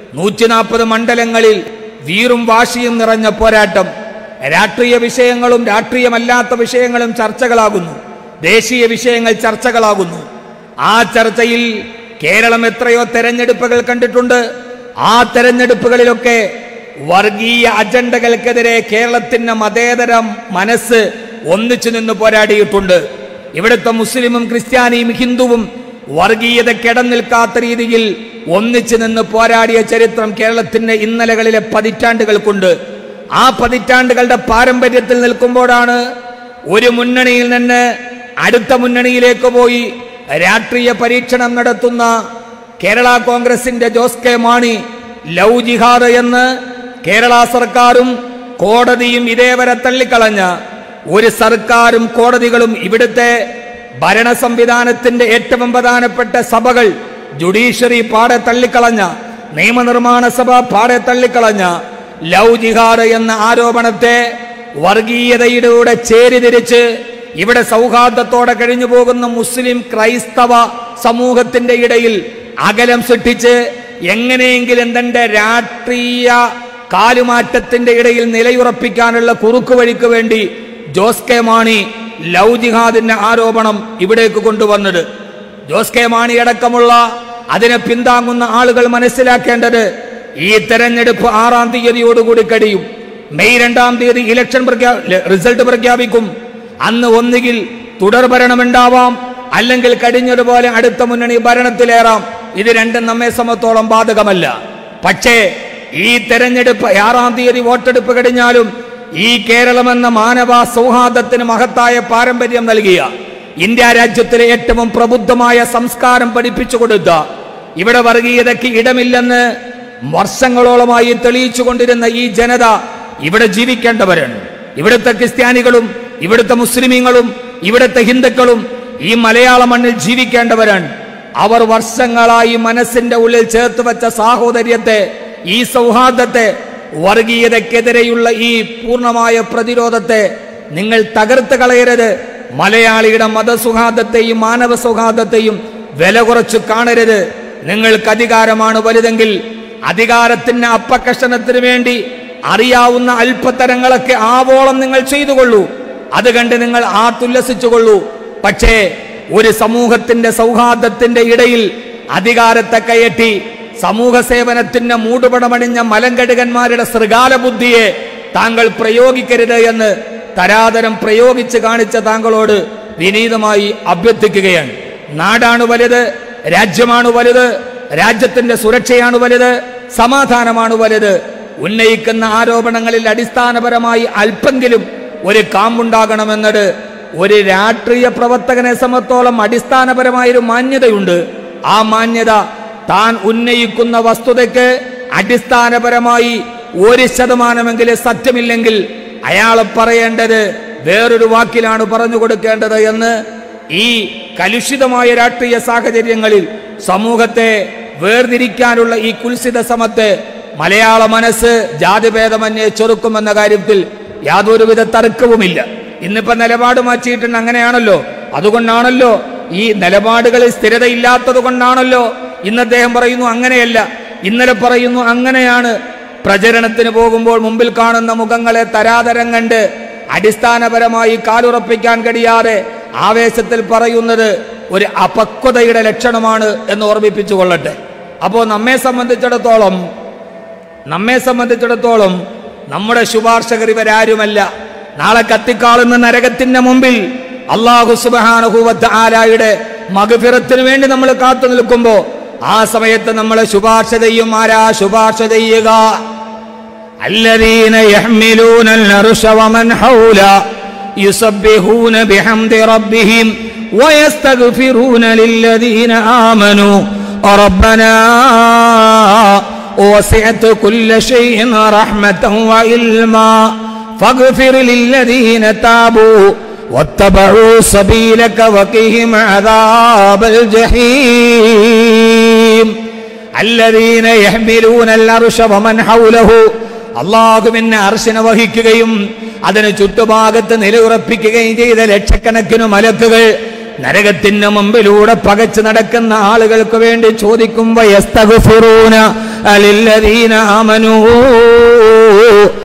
നൂറ്റി നാൽപ്പത് മണ്ഡലങ്ങളിൽ വീറും വാശിയും നിറഞ്ഞ പോരാട്ടം രാഷ്ട്രീയ വിഷയങ്ങളും രാഷ്ട്രീയമല്ലാത്ത വിഷയങ്ങളും ചർച്ചകളാകുന്നു ദേശീയ വിഷയങ്ങൾ ചർച്ചകളാകുന്നു ആ ചർച്ചയിൽ കേരളം എത്രയോ തെരഞ്ഞെടുപ്പുകൾ കണ്ടിട്ടുണ്ട് ആ തെരഞ്ഞെടുപ്പുകളിലൊക്കെ വർഗീയ അജണ്ടകൾക്കെതിരെ കേരളത്തിന്റെ മതേതര മനസ്സ് ഒന്നിച്ചു നിന്ന് പോരാടിയിട്ടുണ്ട് ഇവിടുത്തെ മുസ്ലിമും ക്രിസ്ത്യാനിയും ഹിന്ദുവും വർഗീയത കിടനിൽക്കാത്ത രീതിയിൽ ഒന്നിച്ചു നിന്ന് പോരാടിയ ചരിത്രം കേരളത്തിന്റെ ഇന്നലകളിലെ പതിറ്റാണ്ടുകൾക്കുണ്ട് ആ പതിറ്റാണ്ടുകളുടെ പാരമ്പര്യത്തിൽ നിൽക്കുമ്പോഴാണ് ഒരു മുന്നണിയിൽ നിന്ന് അടുത്ത മുന്നണിയിലേക്ക് പോയി രാഷ്ട്രീയ പരീക്ഷണം നടത്തുന്ന കേരള കോൺഗ്രസിന്റെ Jose K Mani love jihad എന്ന് കേരള സർക്കാരും കോടതിയും ഇതേവരെ തള്ളിക്കളഞ്ഞ ഒരു സർക്കാരും കോടതികളും ഇവിടുത്തെ ഭരണ സംവിധാനത്തിന്റെ ഏറ്റവും പ്രധാനപ്പെട്ട സഭകൾ ജുഡീഷ്യറി പാടെ തള്ളിക്കളഞ്ഞ നിയമനിർമ്മാണ സഭ പാടെ തള്ളിക്കളഞ്ഞ ലവ് ജിഹാദ് എന്ന ആരോപണത്തെ വർഗീയതയിലൂടെ ചേരിതിരിച്ച് ഇവിടെ സൗഹാർദ്ദത്തോടെ കഴിഞ്ഞു പോകുന്ന മുസ്ലിം ക്രൈസ്തവ സമൂഹത്തിന്റെ ഇടയിൽ അകലം സൃഷ്ടിച്ച് എങ്ങനെയെങ്കിലും തന്റെ രാഷ്ട്രീയ കാലുമാറ്റത്തിന്റെ ഇടയിൽ നിലയുറപ്പിക്കാനുള്ള കുറുക്കുവഴിക്ക് വേണ്ടി ജോസ് കെ മാണി ലവ് ജിഹാദിന്റെ ആരോപണം ഇവിടേക്ക് കൊണ്ടുവന്നത് ജോസ് കെ മാണി അടക്കമുള്ള അതിനെ പിന്താങ്ങുന്ന ആളുകൾ മനസ്സിലാക്കേണ്ടത് ഈ തെരഞ്ഞെടുപ്പ് ആറാം തീയതിയോടുകൂടി കഴിയും മെയ് രണ്ടാം തീയതി ഇലക്ഷൻ പ്രഖ്യാ റിസൾട്ട് പ്രഖ്യാപിക്കും അന്ന് ഒന്നുകിൽ തുടർ ഭരണമുണ്ടാവാം അല്ലെങ്കിൽ കഴിഞ്ഞതുപോലെ അടുത്ത മുന്നണി ഭരണത്തിലേറാം ഇത് രണ്ടും നമ്മെ സമത്തോളം ബാധകമല്ല പക്ഷേ ഈ തെരഞ്ഞെടുപ്പ് ആറാം തീയതി വോട്ടെടുപ്പ് കഴിഞ്ഞാലും ഈ കേരളം എന്ന മാനവ സൗഹാർദ്ദത്തിന് മഹത്തായ പാരമ്പര്യം നൽകിയ ഇന്ത്യ രാജ്യത്തിലെ ഏറ്റവും പ്രബുദ്ധമായ സംസ്കാരം പഠിപ്പിച്ചു കൊടുത്ത ഇവിടെ വർഗീയതയ്ക്ക് ഇടമില്ലെന്ന് വർഷങ്ങളോളമായി തെളിയിച്ചു കൊണ്ടിരുന്ന ഈ ജനത ഇവിടെ ജീവിക്കേണ്ടവരാണ് ഇവിടുത്തെ ക്രിസ്ത്യാനികളും ഇവിടുത്തെ മുസ്ലിമീങ്ങളും ഇവിടുത്തെ ഹിന്ദുക്കളും ഈ മലയാള മണ്ണിൽ ജീവിക്കേണ്ടവരാണ് അവർ വർഷങ്ങളായി മനസ്സിന്റെ ഉള്ളിൽ ചേർത്ത് വെച്ച സാഹോദര്യത്തെ ഈ സൗഹാർദ്ദത്തെ വർഗീയതയ്ക്കെതിരെയുള്ള ഈ പൂർണ്ണമായ പ്രതിരോധത്തെ നിങ്ങൾ തകർത്ത് കളയരുത് മലയാളിയുടെ മതസൗഹാർദ്ദത്തെയും മാനവ സൗഹാർദ്ദത്തെയും വില കുറച്ച് കാണരുത് നിങ്ങൾക്ക് അധികാരമാണ് വലുതെങ്കിൽ അധികാരത്തിന് അപ്പക്കഷണത്തിന് വേണ്ടി അറിയാവുന്ന അല്പത്തരങ്ങളൊക്കെ ആവോളം നിങ്ങൾ ചെയ്തുകൊള്ളൂ അത് കണ്ട് നിങ്ങൾ ആത്തുല്ലസിച്ചുകൊള്ളൂ പക്ഷേ ഒരു സമൂഹത്തിന്റെ സൗഹാർദ്ദത്തിന്റെ ഇടയിൽ അധികാരത്തെ കയറ്റി സമൂഹ സേവനത്തിന്റെ മൂടുപടമണിഞ്ഞ മലങ്കടുകന്മാരുടെ ശൃഗാല ബുദ്ധിയെ താങ്കൾ പ്രയോഗിക്കരുത് എന്ന് തരാതരം പ്രയോഗിച്ച് കാണിച്ച താങ്കളോട് വിനീതമായി അഭ്യർത്ഥിക്കുകയാണ് നാടാണ് വലുത് രാജ്യമാണ് വലുത് രാജ്യത്തിന്റെ സുരക്ഷയാണ് വലുത് സമാധാനമാണ് വലുത് ഉന്നയിക്കുന്ന ആരോപണങ്ങളിൽ അടിസ്ഥാനപരമായി അല്പെങ്കിലും ഒരു കാമ്പുണ്ടാകണമെന്നത് ഒരു രാഷ്ട്രീയ പ്രവർത്തകനെ സമത്തോളം അടിസ്ഥാനപരമായൊരു മാന്യതയുണ്ട് ആ മാന്യത താൻ ഉന്നയിക്കുന്ന വസ്തുതയ്ക്ക് അടിസ്ഥാനപരമായി ഒരു ശതമാനമെങ്കിലും സത്യമില്ലെങ്കിൽ അയാൾ പറയേണ്ടത് വേറൊരു വാക്കിലാണ് പറഞ്ഞു കൊടുക്കേണ്ടത് എന്ന് ഈ കലുഷിതമായ രാഷ്ട്രീയ സാഹചര്യങ്ങളിൽ സമൂഹത്തെ വേർതിരിക്കാനുള്ള ഈ കുൽസിത സമത്തെ മലയാള മനസ്സ് ജാതിഭേദമന്യേ ചെറുക്കുമെന്ന കാര്യത്തിൽ യാതൊരുവിധ തർക്കവുമില്ല ഇന്നിപ്പോ നിലപാട് മാറ്റിയിട്ടുണ്ട് അങ്ങനെയാണല്ലോ അതുകൊണ്ടാണല്ലോ ഈ നിലപാടുകളിൽ സ്ഥിരതയില്ലാത്തത് കൊണ്ടാണല്ലോ ഇന്ന് അദ്ദേഹം പറയുന്നു അങ്ങനെയല്ല ഇന്നലെ പറയുന്നു അങ്ങനെയാണ് പ്രചരണത്തിന് പോകുമ്പോൾ മുമ്പിൽ കാണുന്ന മുഖങ്ങളെ തരാതരം കണ്ട് അടിസ്ഥാനപരമായി കാലുറപ്പിക്കാൻ കഴിയാതെ ആവേശത്തിൽ പറയുന്നത് ഒരു അപക്വതയുടെ ലക്ഷണമാണ് എന്ന് ഓർമ്മിപ്പിച്ചു കൊള്ളട്ടെ അപ്പോൾ നമ്മെ സംബന്ധിച്ചിടത്തോളം നമ്മെ സംബന്ധിച്ചിടത്തോളം നമ്മുടെ ശുപാർശകർ ഇവരാരുമല്ല നാളെ കത്തിക്കാളുന്ന നരകത്തിന്റെ മുമ്പിൽ അള്ളാഹു സുബാനുഭൂവത്ത് ആലായുടെ മകഫിറത്തിന് വേണ്ടി നമ്മൾ കാത്തു നിൽക്കുമ്പോ ആ സമയത്ത് നമ്മളെ ശുപാർശ ചെയ്യും ആരാ ശുപാർശ ചെയ്യുക الذين يحملون العرش ومن حوله يسبحون بحمد ربهم ويستغفرون للذين آمنوا ربنا وسعت كل شيء رحمة وعلما فاغفر للذين تابوا واتبعوا سبيلك وقهم عذاب الجحيم الذين يحملون العرش ومن حوله അള്ളാഹുവിനെ അർശന വഹിക്കുകയും അതിന് ചുറ്റുഭാഗത്ത് നിലയുറപ്പിക്കുകയും ചെയ്ത ലക്ഷക്കണക്കിന് മലക്കുകൾ നരകത്തിന് മുമ്പിലൂടെ പകച്ചു നടക്കുന്ന ആളുകൾക്ക് വേണ്ടി ചോദിക്കുമ്പോ യസ്തഗ്ഫിറൂന അലില്ലദീന ആമനൂ